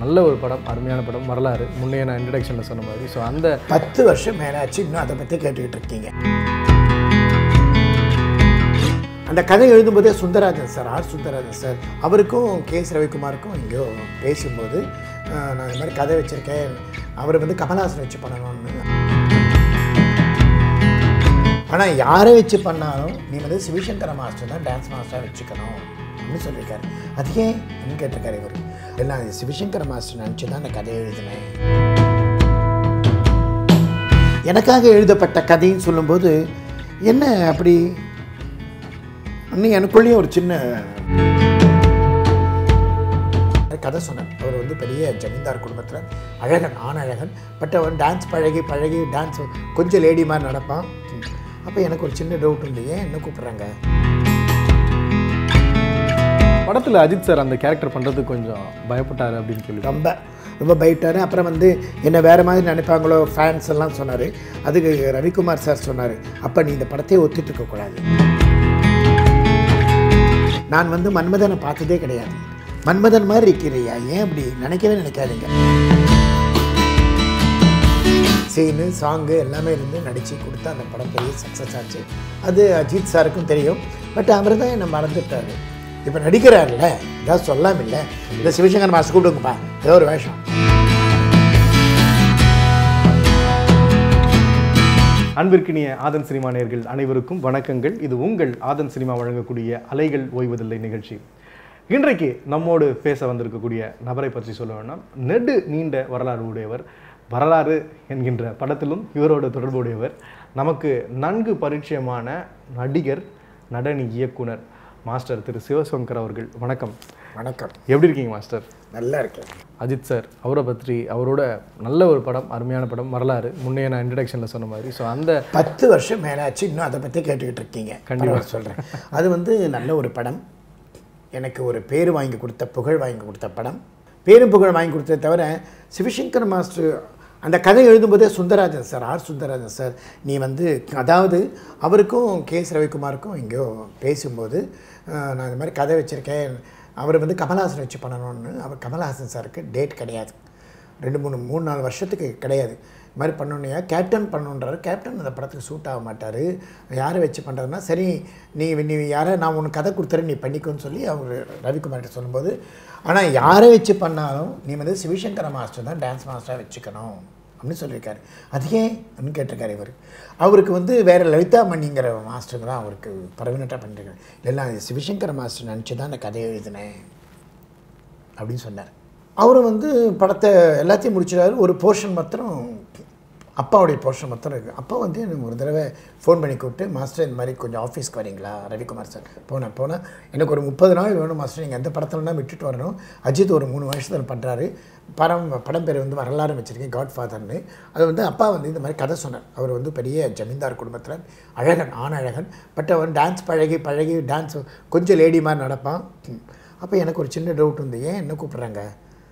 நல்ல ஒரு படம் அருமையான படம் வரலாறு முன்னைய நான் இன்ட்ரடக்ஷனில் சொன்ன மாதிரி ஸோ அந்த பத்து வருஷம் மேலாச்சு இன்னும் அதை பற்றி கேட்டுக்கிட்டு இருக்கீங்க அந்த கதை எழுதும்போதே Sundararajan sir R Sundararajan sir அவருக்கும் கே எஸ் ரவிக்குமாருக்கும் எங்கேயோ பேசும்போது அஹ், நான் இந்த மாதிரி கதை வச்சுருக்கேன் அவர் வந்து கமல்ஹாசன் வச்சு பண்ணணும்னு ஆனால் யாரை வச்சு பண்ணாலும் நீ வந்து சிவசங்கர மாஸ்டர் தான் டான்ஸ் மாஸ்டராக வச்சுக்கணும் அப்படின்னு சொல்லியிருக்காரு அது ஏன் அப்படின்னு கேட்டிருக்காரு இவர் எல்லாம் இது சிவசங்கர மாஸ்டர் நினச்சி தான் அந்த கதையை எழுதினேன் எனக்காக எழுதப்பட்ட கதைன்னு சொல்லும்போது என்ன அப்படி இன்னும் எனக்குள்ளேயும் ஒரு சின்ன கதை சொன்னேன் அவர் வந்து பெரிய ஜமீன்தார் குடும்பத்தில் அழகன் ஆண் அழகன் பட் அவன் டான்ஸ் பழகி பழகி டான்ஸ் கொஞ்சம் லேடி மாதிரி நடப்பான் அப்போ எனக்கு ஒரு சின்ன டவுட் உண்டு ஏன் என்ன கூப்பிட்றாங்க படத்தில் அஜித் சார் அந்த கேரக்டர் பண்ணுறதுக்கு கொஞ்சம் பயப்பட்டார் அப்படின்னு சொல்லி ரொம்ப ரொம்ப பயிட்டார் அப்புறம் வந்து என்ன வேறு மாதிரி நினைப்பாங்களோ ஃபேன்ஸ் எல்லாம் சொன்னார் அதுக்கு ரவிக்குமார் சார் சொன்னார் அப்போ நீ இந்த படத்தையே ஒத்துட்டு இருக்கக்கூடாது நான் வந்து மன்மதனை பார்த்ததே கிடையாது மன்மதன் மாதிரி இருக்கிறியா ஏன் அப்படி நினைக்கவே நினைக்காதீங்க சீனு சாங்கு எல்லாமே இருந்து நடித்து கொடுத்து அந்த படம் பெரிய சக்ஸஸ் ஆச்சு அது அஜித் சாருக்கும் தெரியும் பட் அவர் தான் என்னை மறந்துட்டாரு இப்போ நடிக்கிறாருல்ல ஏதாவது சொல்லாம இல்லை இந்த சிவசங்கர் மாஸ்டர் கூப்பிடுங்கப்பா ஏதோ ஒரு வேஷம் அன்பிற்கினிய ஆதன் சினிமா நேயர்கள் அனைவருக்கும் வணக்கங்கள் இது உங்கள் ஆதன் சினிமா வழங்கக்கூடிய அலைகள் ஓய்வதில்லை நிகழ்ச்சி இன்றைக்கு நம்மோடு பேச வந்திருக்கக்கூடிய நபரை பற்றி சொல்ல வேண்டாம் நெடு நீண்ட வரலாறு உடையவர் வரலாறு என்கின்ற படத்திலும் இவரோட தொடர்புடையவர் நமக்கு நன்கு பரிச்சயமான நடிகர் நடனி இயக்குனர் மாஸ்டர் திரு சிவசங்கர் அவர்கள் வணக்கம் வணக்கம் எப்படி இருக்கீங்க மாஸ்டர் நல்லா இருக்கேன் அஜித் சார் அவரை பற்றி அவரோட நல்ல ஒரு படம் அருமையான படம் வரலாறு முன்னைய நான் இன்ட்ரடக்ஷனில் சொன்ன மாதிரி ஸோ அந்த பத்து வருஷம் மேலாச்சு இன்னும் அதை பற்றி கேட்டுக்கிட்டு இருக்கீங்க கண்டிப்பாக சொல்கிறேன் அது வந்து நல்ல ஒரு படம் எனக்கு ஒரு பேர் வாங்கி கொடுத்த புகழ் வாங்கி கொடுத்த படம் பேரும் புகழ் வாங்கி கொடுத்ததை தவிர சிவசங்கர் மாஸ்டர் அந்த கதை எழுதும்போதே Sundararajan sir R Sundararajan sir நீ வந்து அதாவது அவருக்கும் கே எஸ் ரவிக்குமாருக்கும் எங்கேயோ பேசும்போது அஹ், நான் இந்த மாதிரி கதை வச்சுருக்கேன் அவர் வந்து கமல்ஹாசன் வச்சு பண்ணணும்னு அவர் கமல்ஹாசன் சாருக்கு டேட் கிடையாது ரெண்டு மூணு மூணு நாலு வருஷத்துக்கு கிடையாது இது மாதிரி பண்ணணுயா கேப்டன் பண்ணணுன்றாரு கேப்டன் அந்த படத்துக்கு சூட் ஆக மாட்டார் யாரை வச்சு பண்ணுறதுனா சரி நீ நீ யாரை நான் உனக்கு கதை கொடுத்துறேன் நீ பண்ணிக்கோன்னு சொல்லி அவர் ரவிக்குமார்கிட்ட சொல்லும்போது ஆனால் யாரை வச்சு பண்ணாலும் நீ வந்து சிவசங்கர மாஸ்டர் தான் டான்ஸ் மாஸ்டராக வச்சுக்கணும் அப்படின்னு சொல்லியிருக்காரு அது ஏன் அப்படின்னு கேட்டிருக்காரு இவர் அவருக்கு வந்து வேறு லலிதா மணிங்கிற மாஸ்டர் தான் அவருக்கு பர்மனெண்ட்டாக பண்ணிருக்காரு இல்லைன்னா இது சிவசங்கர மாஸ்டர் நினச்சி தான் அந்த கதையை எழுதினேன் அப்படின்னு சொன்னார் அவர் வந்து படத்தை எல்லாத்தையும் முடிச்சிடாரு ஒரு போர்ஷன் மாத்திரம் அப்பாவுடைய போர்ஷன் மாத்திரம் இருக்குது அப்பா வந்து எனக்கு ஒரு தடவை ஃபோன் பண்ணி கூப்பிட்டு மாஸ்டர் இந்த மாதிரி கொஞ்சம் ஆஃபீஸ்க்கு வரீங்களா ரவிக்குமார் சார் போனேன் போனேன் எனக்கு ஒரு முப்பது நாள் வேணும் மாஸ்டர் நீங்கள் எந்த படத்துலனா விட்டுட்டு வரணும் அஜித் ஒரு மூணு வருஷத்தில் பண்ணுறாரு படம் படம் பேர் வந்து வரலாறு வச்சுருக்கேன் காட் ஃபாதர்னு அது வந்து அப்பா வந்து இந்த மாதிரி கதை சொன்னார் அவர் வந்து பெரிய ஜமீன்தார் குடும்பத்தில் அழகன் ஆண் அழகன் பட் அவன் டான்ஸ் பழகி பழகி டான்ஸ் கொஞ்சம் லேடி மாதிரி நடப்பான் அப்போ எனக்கு ஒரு சின்ன டவுட் வந்து ஏன் என்ன கூப்பிட்றாங்க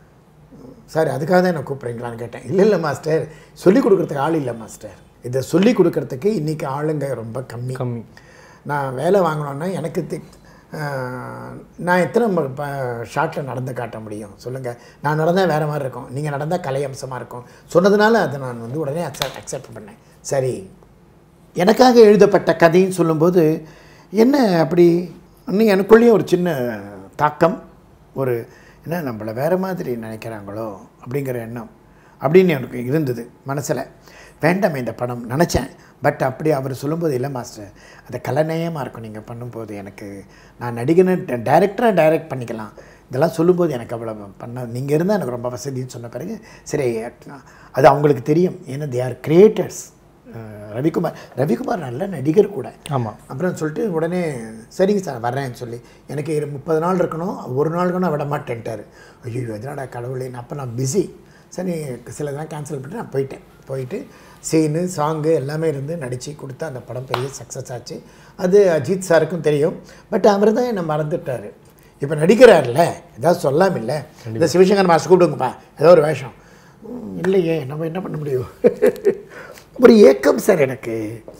சார் அதுக்காக தான் என்ன கூப்பிட்றீங்களான்னு கேட்டேன் இல்லை இல்லை மாஸ்டர் சொல்லிக் கொடுக்குறதுக்கு ஆள் இல்லை மாஸ்டர் இதை சொல்லிக் கொடுக்கறதுக்கு இன்றைக்கி ஆளுங்க ரொம்ப கம்மி கம்மி நான் வேலை வாங்கணுன்னா எனக்கு தி- ஆஹ், நான் எத்தனை ஷார்ட்டில் நடந்து காட்ட முடியும் சொல்லுங்கள் நான் நடந்தால் வேறு மாதிரி இருக்கும் நீங்கள் நடந்தால் கலை அம்சமாக இருக்கும் சொன்னதுனால அதை நான் வந்து உடனே அக்செப்ட் அக்செப்ட் பண்ணேன் சரி எனக்காக எழுதப்பட்ட கதைன்னு சொல்லும்போது என்ன அப்படி இன்னும் எனக்குள்ளேயும் ஒரு சின்ன தாக்கம் ஒரு என்ன நம்மளை வேறு மாதிரி நினைக்கிறாங்களோ அப்படிங்கிற எண்ணம் அப்படின்னு எனக்கு இருந்தது மனசில் வேண்டாம் இந்த படம் நினச்சேன் பட் அப்படி அவர் சொல்லும்போது இல்லை மாஸ்டர் அது கலைநயமாக இருக்கும் நீங்கள் பண்ணும்போது எனக்கு நான் நடிகனை டைரக்டராக டைரக்ட் பண்ணிக்கலாம் இதெல்லாம் சொல்லும்போது எனக்கு அவ்வளோ பண்ண நீங்கள் இருந்தால் எனக்கு ரொம்ப வசதின்னு சொன்ன பிறகு சரி அது அவங்களுக்கு தெரியும் ஏன்னா they are creators Ravikumar Ravikumar நல்ல நடிகர் கூட ஆமாம் அப்புறம் சொல்லிட்டு உடனே சரிங்க சார் வர்றேன்னு சொல்லி எனக்கு இரு- முப்பது நாள் இருக்கணும் ஒரு நாளுக்கு நான் விட மாட்டேன்ட்டார் ஐயோ எதனாடா கடவுளே அப்போ நான் பிஸி சரி சில இதெல்லாம் கேன்சல் பண்ணிட்டு நான் போயிட்டேன் போயிட்டு சீனு சாங்கு எல்லாமே இருந்து நடித்து கொடுத்து அந்த படம் பெரிய சக்ஸஸ் ஆச்சு அது அஜித் சாருக்கும் தெரியும் பட் அவர் தான் என்னை மறந்துட்டார் இப்போ நடிக்கிறாருல்ல ஏதாவது சொல்லாம இல்லை இந்த சிவசங்கர் மாஸ்டர் கூப்பிடுங்கப்பா ஏதோ ஒரு வேஷம் "ம், இல்லையே நம்ம என்ன பண்ண முடியும் ஒரு ஏக்கம் சார் எனக்கு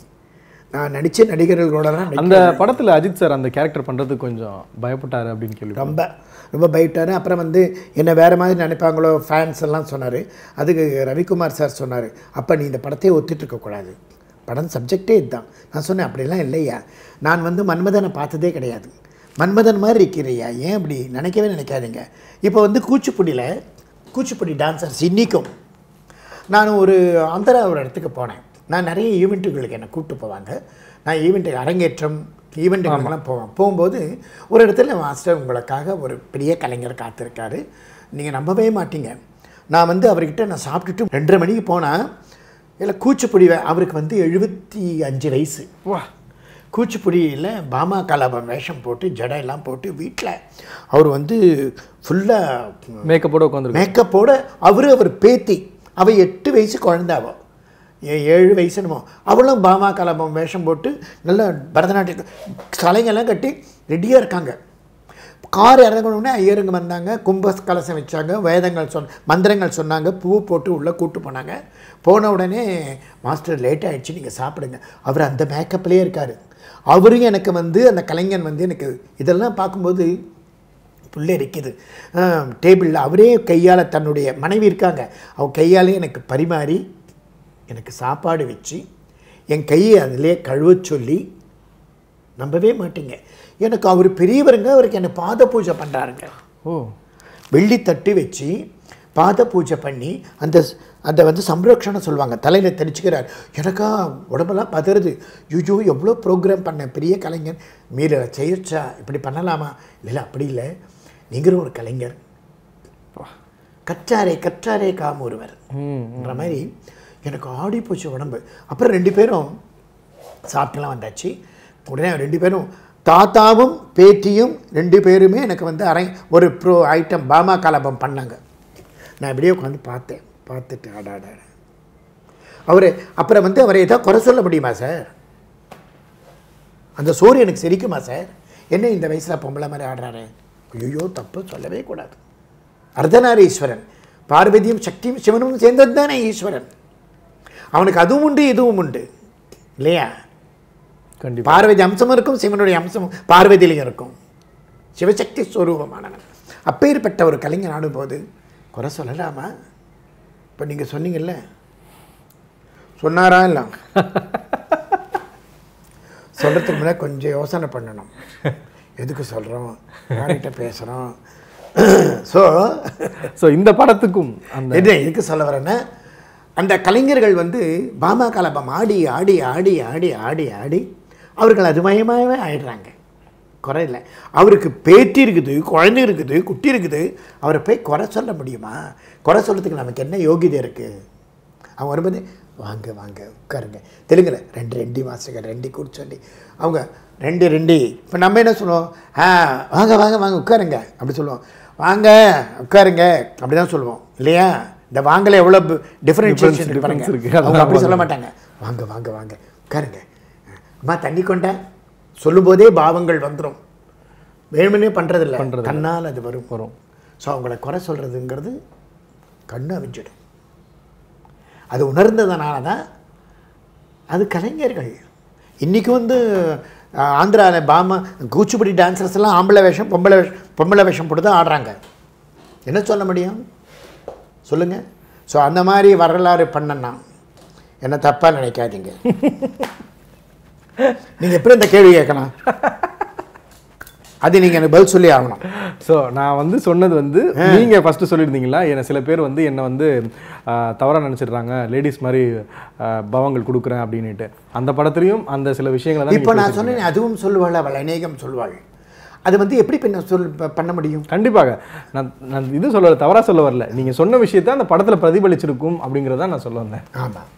நான் நடித்த நடிகர்களோட தான் அந்த படத்தில் அஜித் சார் அந்த கேரக்டர் பண்ணுறதுக்கு கொஞ்சம் பயப்பட்டார் அப்படின்னு கேள்வி ரொம்ப ரொம்ப பயிட்டார் அப்புறம் வந்து என்ன வேறு மாதிரி நினைப்பாங்களோ ஃபேன்ஸ் எல்லாம் சொன்னார் அதுக்கு ரவிக்குமார் சார் சொன்னார் அப்போ நீ இந்த படத்தையே ஒத்துட்டு இருக்கக்கூடாது படம் சப்ஜெக்டே இதுதான் நான் சொன்னேன் அப்படிலாம் இல்லையா நான் வந்து மன்மதனை பார்த்ததே கிடையாது மன்மதன் மாதிரி இருக்கிறையா ஏன் அப்படி நினைக்கவே நினைக்காதீங்க இப்போ வந்து கூச்சிப்புடியில் கூச்சிப்புடி டான்சர்ஸ் இன்றைக்கும் நான் ஒரு ஆந்திரா ஒரு இடத்துக்கு போனேன் நான் நிறைய ஈவெண்ட்டுகளுக்கு என்னை கூப்பிட்டு போவாங்க நான் ஈவெண்ட்டு அரங்கேற்றம் ஈவெண்ட்டுகளுக்கெல்லாம் போவேன் போகும்போது ஒரு இடத்துல மாஸ்டர் உங்களுக்காக ஒரு பெரிய கலைஞர் காத்திருக்காரு நீங்கள் நம்பவே மாட்டீங்க நான் வந்து அவர்கிட்ட நான் சாப்பிட்டுட்டு ரெண்டரை மணிக்கு போனால் இல்லை கூச்சிப்புடி வே- அவருக்கு வந்து எழுபத்தி அஞ்சு வயசு வா கூச்சிப்புடியில் பாமா கலாபம் வேஷம் போட்டு ஜடை எல்லாம் போட்டு வீட்டில் அவர் வந்து ஃபுல்லாக மேக்கப்போட உட்காந்துருக்கு மேக்கப்போட அவர் அவர் பேத்தி அவ எட்டு வயசு குழந்தை அவ ஏ- ஏழு வயசு என்னமோ அவளும் பாமா கலாபம் வேஷம் போட்டு நல்ல பரதநாட்டிய கலைங்கெல்லாம் கட்டி ரெடியாக இருக்காங்க கார் இறங்கணுன்னே ஐயருங்க வந்தாங்க கும்ப கலசம் வச்சாங்க வேதங்கள் சொன் மந்திரங்கள் சொன்னாங்க பூ போட்டு உள்ளே கூட்டு போனாங்க போன உடனே மாஸ்டர் லேட் ஆயிடுச்சு நீங்கள் சாப்பிடுங்க அவர் அந்த மேக்கப்லேயே இருக்கார் அவரும் எனக்கு வந்து அந்த கலைஞன் வந்து எனக்கு இதெல்லாம் பார்க்கும்போது புள்ள இருக்குது டேபிளில் அவரே கையால் தன்னுடைய மனைவி இருக்காங்க அவ கையாலே எனக்கு பரிமாறி எனக்கு சாப்பாடு வச்சு என் கையை அதிலே கழுவ சொல்லி நம்பவே மாட்டீங்க எனக்கு அவர் பெரியவருங்க அவருக்கு என்ன பாத பூஜை பண்ணுறாருங்க ஓ வெள்ளி தட்டு வச்சு பாத பூஜை பண்ணி அந்த அந்த வந்து சம்ரக்ஷணம் சொல்லுவாங்க தலையில் தெளிச்சுக்கிறார் எனக்கா உடம்பெல்லாம் பதறுது ஐயோ எவ்வளோ ப்ரோக்ராம் பண்ண பெரிய கலைஞர் மீற செய்யச்சா இப்படி பண்ணலாமா இல்லை அப்படி இல்லை நீங்களும் ஒரு கலைஞர் கற்றாரே கற்றாரே காம் ஒருவர் ன்ற மாதிரி எனக்கு ஆடி போச்சு உடம்பு அப்புறம் ரெண்டு பேரும் சாப்பிட்டுலாம் வந்தாச்சு உடனே ரெண்டு பேரும் தாத்தாவும் பேத்தியும் ரெண்டு பேருமே எனக்கு வந்து அரை ஒரு ப்ரோ ஐட்டம் பாமா கலபம் பண்ணாங்க நான் இப்படியே உட்காந்து பார்த்தேன் பார்த்துட்டு அடாட அவர் அப்புறம் வந்து அவரை ஏதாவது குறை சொல்ல முடியுமா சார் அந்த சோறு எனக்கு சிரிக்குமா சார் என்ன இந்த வயசில் பொம்பளை மாதிரி ஆடுறாரு ஐயோ தப்பு சொல்லவே கூடாது அர்த்தநாரீஸ்வரன் பார்வதியும் சக்தியும் சிவனும் சேர்ந்தது தானே ஈஸ்வரன் அவனுக்கு அதுவும் உண்டு இதுவும் உண்டு இல்லையா கண்டிப்பா பார்வதி அம்சமும் இருக்கும் சிவனுடைய அம்சமும் பார்வதியிலையும் இருக்கும் சிவசக்தி ஸ்வரூபமானவன் அப்பேற்பட்ட ஒரு கலைஞர் ஆடும்போது குறை சொல்லலாமா இப்போ நீங்கள் சொன்னீங்கல்ல சொன்னாரா இல்லை சொல்கிறதுக்கு முன்னாடி கொஞ்சம் யோசனை பண்ணணும் எதுக்கு சொல்கிறோம் யார்கிட்ட பேசுகிறோம் ஸோ ஸோ இந்த படத்துக்கும் அந்த என்ன எதுக்கு சொல்ல வரேன்னா அந்த கலைஞர்கள் வந்து பாமா கலபம் ஆடி ஆடி ஆடி ஆடி ஆடி ஆடி அவர்கள் அதுமயமாகவே ஆயிடுறாங்க குறை இல்லை அவருக்கு பேத்தி இருக்குது குழந்தை இருக்குது குட்டி இருக்குது அவரை போய் குறை சொல்ல முடியுமா குறை சொல்கிறதுக்கு நமக்கு என்ன யோகிதை இருக்குது அவங்க வரும்போது வாங்க வாங்க உட்காருங்க தெலுங்குல ரெண்டு ரெண்டி மாசுங்க ரெண்டி கூர்ச்சொல்லி அவங்க ரெண்டு ரெண்டி இப்போ நம்ம என்ன சொல்லுவோம் ஆ வாங்க வாங்க வாங்க உட்காருங்க அப்படி சொல்லுவோம் வாங்க உட்காருங்க அப்படி தான் சொல்லுவோம் இல்லையா இந்த வாங்கல எவ்வளோ டிஃப்ரென்ஷியேஷன் difference பாருங்க இருக்கு. அவங்க அதான் அப்படி சொல்ல மாட்டாங்க வாங்க வாங்க வாங்க உட்காருங்க அம்மா தண்ணி கொண்டா சொல்லும்போதே பாவங்கள் வந்துடும் வேணுமனே பண்ணுறதில்ல பண்றதில்ல. தன்னால் அது வரும் வரும் ஸோ அவங்கள குறை சொல்கிறதுங்கிறது கண்ணு அவிஞ்சிடும் அது உணர்ந்ததுனால தான் அது கலைஞர்கள் இன்றைக்கி வந்து ஆந்திராவில் பாமா கூச்சிப்புடி டான்சர்ஸ் எல்லாம் ஆம்பளை வேஷம் பொம்பளை வேஷம் பொம்பளை வேஷம் போட்டு தான் ஆடுறாங்க என்ன சொல்ல முடியும் சொல்லுங்கள் ஸோ அந்த மாதிரி வரலாறு பண்ணனா என்ன தப்பாக நினைக்காதீங்க நீங்கள் எப்படி இந்த கேள்வி கேட்கலாம் அது நீங்கள் எனக்கு பதில் சொல்லி ஆகணும் ஸோ நான் வந்து சொன்னது வந்து நீங்க ஃபர்ஸ்ட் சொல்லியிருந்தீங்களா என்ன சில பேர் வந்து என்னை வந்து ஆஹ், தவறா நினைச்சிடுறாங்க லேடிஸ் மாதிரி ஆஹ், பவங்கள் கொடுக்குறேன் அப்படின்னுட்டு அந்த படத்துலையும் அந்த சில விஷயங்களை தான் இப்போ நீங்க நான் சொன்னேன் அதுவும் சொல்லுவாள் அவள் அநேகம் சொல்வாள் அது வந்து எப்படி பண்ண சொல் ப- பண்ண முடியும் கண்டிப்பாக நான் நான் இது சொல்ல தவறா சொல்ல வரல நீங்க சொன்ன விஷயத்தை அந்த படத்துல பிரதிபலிச்சிருக்கும் அப்படிங்கிறத நான் சொல்ல வந்தேன் ஆமாம்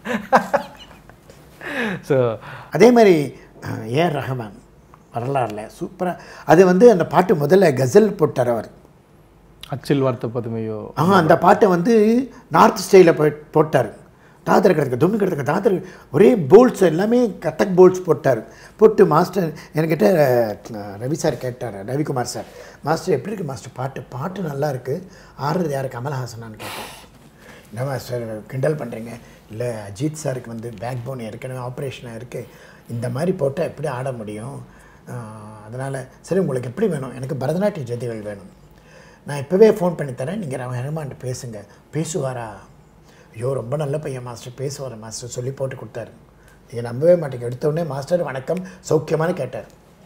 ஸோ அதே மாதிரி அஹ், ஏஆர் ரஹ்மான் வரலாறுல சூப்பராக அது வந்து அந்த பாட்டு முதல்ல கசல் போட்டார் அவர் அச்சில் வார்த்தை பதுமையோ ஆ அந்த பாட்டை வந்து நார்த் ஸ்டைலில் போய் போட்டார் தாத்தர் கிடக்கு தும்மி கிடக்கு தாத்தர் ஒரே போல்ட்ஸ் எல்லாமே கத்தக் போல்ட்ஸ் போட்டார் போட்டு மாஸ்டர் என்கிட்ட அஹ், ரவி சார் கேட்டார் ரவிக்குமார் சார் மாஸ்டர் எப்படி இருக்கு மாஸ்டர் பாட்டு பாட்டு நல்லா இருக்கு ஆடுறது யார் கமல்ஹாசனான்னு கேட்டேன் என்ன மாஸ்டர் கிண்டல் பண்ணுறீங்க இல்லை அஜித் சாருக்கு வந்து பேக் போன் ஏற்கனவே ஆப்ரேஷனாக இருக்குது இந்த மாதிரி போட்டால் எப்படி ஆட முடியும் அதனால் சரி உங்களுக்கு எப்படி வேணும் எனக்கு பரதநாட்டிய ஜதிகள் வேணும் நான் இப்போவே ஃபோன் பண்ணி தரேன் நீங்கள் ஹனுமான்ட்ட பேசுங்க பேசுவாரா ஐயோ ரொம்ப நல்ல பையன் மாஸ்டர் பேசுவார் மாஸ்டர் சொல்லி போட்டு கொடுத்தாரு நீங்கள் நம்பவே மாட்டீங்க எடுத்த உடனே மாஸ்டர் வணக்கம் சௌக்கியமானு கேட்டார்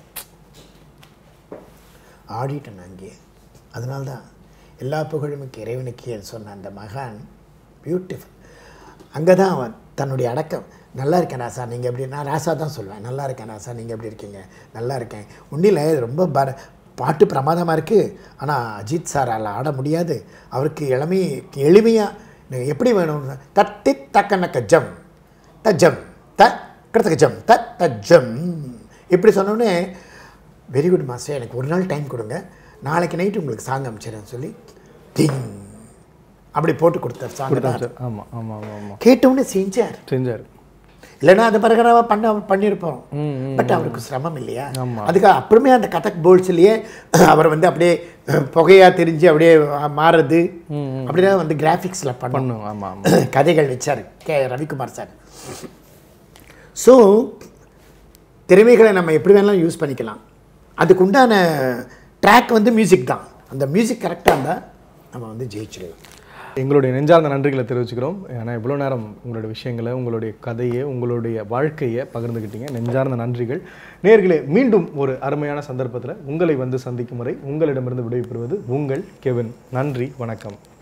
ஆடிட்டேன் நான் அங்கேயே அதனால தான் எல்லா புகழுமிக்கு இறைவனுக்கு சொன்ன அந்த மகான் பியூட்டிஃபுல் அங்கே தான் அவன் தன்னுடைய அடக்கம் நல்லா இருக்கேன் ராசா நீங்கள் எப்படி நான் ராசா தான் சொல்லுவேன் நல்லா இருக்கேன் ராசா நீங்கள் எப்படி இருக்கீங்க நல்லா இருக்கேன் உண்டியில் ரொம்ப பர பாட்டு பிரமாதமாக இருக்குது ஆனால் அஜித் சாரால் ஆட முடியாது அவருக்கு இளமை எளிமையாக எப்படி வேணும்னு தட்டி தக்கனக்க ஜம் த ஜம் த கிடத்தக்க ஜம் த த ஜம் இப்படி சொன்னோடனே வெரி குட் மாஸ்டர் எனக்கு ஒரு நாள் டைம் கொடுங்க நாளைக்கு நைட்டு உங்களுக்கு சாங் அமைச்சிடறேன்னு சொல்லி டிங் அப்படி போட்டு கொடுத்தார் சாங் தான் சார் ஆமாம் ஆமாம் ஆமாம் ஆமாம் கேட்டவுடனே செஞ்சார் செஞ்சார் இல்லைன்னா அது பரகராவாக பண்ண பண்ணியிருப்போம் ம், ம். பட் அவருக்கு சிரமம் இல்லையா ஆமா. அதுக்கு அப்புறமே அந்த கதக் போல்ஸ்லேயே அவர் வந்து அப்படியே புகையாக தெரிஞ்சு அப்படியே மாறுறது அப்படிதான் வந்து கிராஃபிக்ஸில் பண்ண பண்ணும் ஆமாம் ஆமாம் கதைகள் வச்சார் கே ரவிக்குமார் சார் ஸோ திறமைகளை நம்ம எப்படி வேணாலும் யூஸ் பண்ணிக்கலாம் அதுக்கு உண்டான ட்ராக் வந்து மியூசிக் தான் அந்த மியூசிக் கரெக்டாக இருந்தால் நம்ம வந்து ஜெயிச்சிடலாம் எங்களுடைய நெஞ்சார்ந்த நன்றிகளை தெரிவிச்சுக்கிறோம் ஏன்னா இவ்வளோ நேரம் உங்களுடைய விஷயங்களை உங்களுடைய கதையை உங்களுடைய வாழ்க்கையை பகிர்ந்துக்கிட்டீங்க நெஞ்சார்ந்த நன்றிகள் நேர்களே மீண்டும் ஒரு அருமையான சந்தர்ப்பத்தில் உங்களை வந்து சந்திக்கும் வரை உங்களிடமிருந்து விடைபெறுவது உங்கள் கெவின் நன்றி வணக்கம்